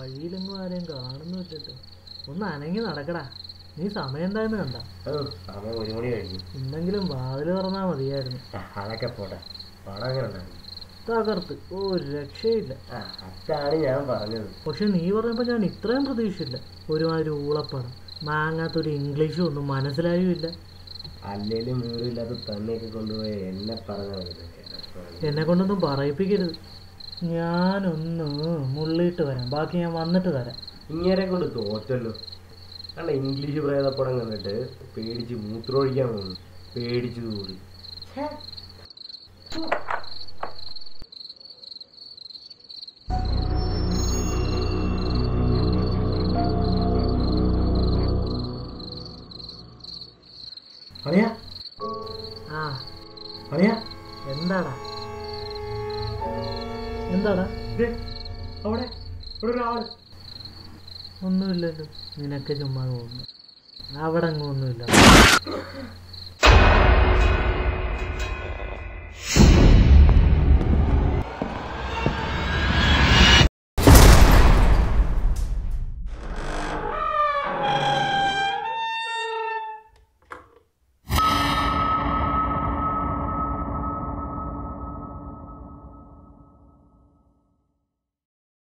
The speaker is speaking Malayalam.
വഴിയിലെങ്ങും ആരെയും കാണുന്നില്ലല്ലോ ഒന്ന് അനങ്ങി നടക്കടാ നീ സമയം എന്തായെന്ന് കണ്ട ഓ സമയം ഒരു മണി കഴിഞ്ഞു ഇന്നെങ്കിലും വാതിൽ തുറന്നാ മതിയായിരുന്നു ആ, അതൊക്കെ പോട്ടെ പടം അങ്ങനെ ഉണ്ടായിരുന്നു തകർത്ത് ഒരു രക്ഷയില്ല ആ അതാണ് ഞാൻ പറഞ്ഞത് പക്ഷെ നീ പറഞ്ഞപ്പോൾ ഞാൻ ഇത്രയും പ്രതീക്ഷിച്ചില്ല ഒരുമാതിരി ഊളപ്പടം മാങ്ങാത്തൊരു ഇംഗ്ലീഷും ഒന്നും മനസ്സിലായുമില്ല അല്ലേലും വീടില്ലാത്ത തന്നെയൊക്കെ കൊണ്ടുപോയി എന്നെ പറഞ്ഞത് എന്നെ കൊണ്ടൊന്നും പറയിപ്പിക്കരുത് ഞാനൊന്ന് മുള്ളിയിട്ട് വരാം ബാക്കി ഞാൻ വന്നിട്ട് തരാം ഇങ്ങനെ കൊണ്ട് തോറ്റല്ലോ കാരണം ഇംഗ്ലീഷ് പ്രേതപ്പടം കണ്ടിട്ട് പേടിച്ച് മൂത്രമൊഴിക്കാൻ പോകുന്നു പേടിച്ചു കൂടി അറിയാ ആ അറിയാ എന്താടാ എന്താടാ ദേ, അവിടെ ഇവിടെ ഒരാൾ ഒന്നുമില്ലല്ലോ നിനക്ക് ചുമ്മാ തോന്നുന്നു അവിടെ അങ്ങ് ഒന്നുമില്ല